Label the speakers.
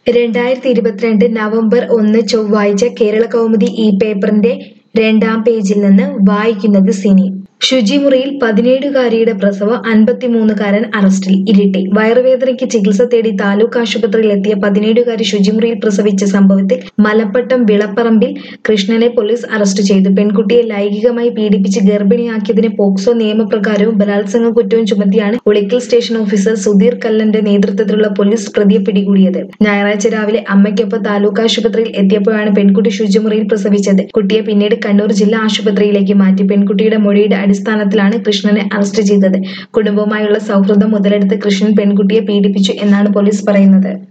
Speaker 1: രണ്ടായിരത്തി ഇരുപത്തിരണ്ട് നവംബർ ഒന്ന് ചൊവ്വാഴ്ച കേരള കൗമുദി ഈ പേപ്പറിന്റെ രണ്ടാം പേജിൽ നിന്ന് വായിക്കുന്നത് സിനി ശുചിമുറിയിൽ പതിനേഴുകാരിയുടെ പ്രസവം അൻപത്തിമൂന്നുകാരൻ അറസ്റ്റിൽ ഇരിട്ടി വയറുവേദനയ്ക്ക് ചികിത്സ തേടി താലൂക്ക് ആശുപത്രിയിൽ എത്തിയ പതിനേഴുകാരി ശുചിമുറിയിൽ പ്രസവിച്ച സംഭവത്തിൽ മലപ്പട്ടം വിളപ്പറമ്പിൽ കൃഷ്ണനെ പോലീസ് അറസ്റ്റ് ചെയ്തു പെൺകുട്ടിയെ ലൈംഗികമായി പീഡിപ്പിച്ച് ഗർഭിണിയാക്കിയതിന് പോക്സോ നിയമപ്രകാരവും ബലാത്സംഗ കുറ്റവും ചുമത്തിയാണ് ഉളിക്കൽ സ്റ്റേഷൻ ഓഫീസർ സുധീർ കല്ലന്റെ നേതൃത്വത്തിലുള്ള പോലീസ് പ്രതിയെ പിടികൂടിയത് ഞായറാഴ്ച രാവിലെ അമ്മയ്ക്കൊപ്പം താലൂക്ക് ആശുപത്രിയിൽ എത്തിയപ്പോഴാണ് പെൺകുട്ടി ശുചിമുറിയിൽ പ്രസവിച്ചത് കുട്ടിയെ പിന്നീട് കണ്ണൂർ ജില്ലാ ആശുപത്രിയിലേക്ക് മാറ്റി പെൺകുട്ടിയുടെ മൊഴിയുടെ അടിസ്ഥാനത്തിലാണ് കൃഷ്ണനെ അറസ്റ്റ് ചെയ്തത് കുടുംബവുമായുള്ള സൗഹൃദം മുതലെടുത്ത് കൃഷ്ണൻ പെൺകുട്ടിയെ പീഡിപ്പിച്ചു എന്നാണ് പോലീസ് പറയുന്നത്